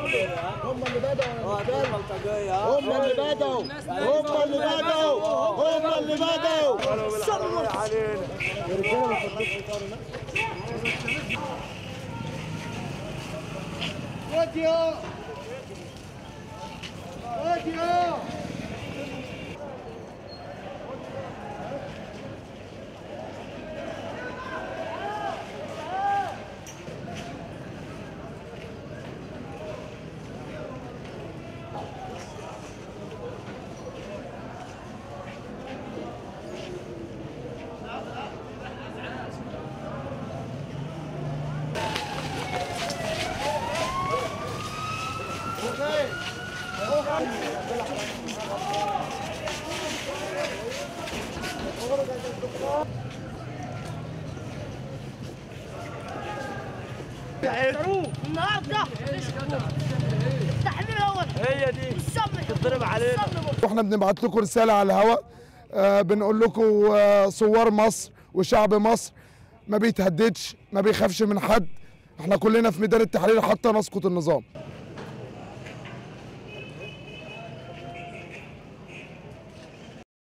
هم اللي بدأوا يا رجال. بلطجيه هم اللي بدأوا هم اللي بدأوا هم اللي بدأوا وديو وديو النهارده التحميل هو هي دي الصبر تضرب علينا الصبر واحنا بنبعت لكم رساله على الهواء آه بنقول لكم آه ثوار مصر وشعب مصر ما بيتهددش ما بيخافش من حد احنا كلنا في ميدان التحرير حتى نسقط النظام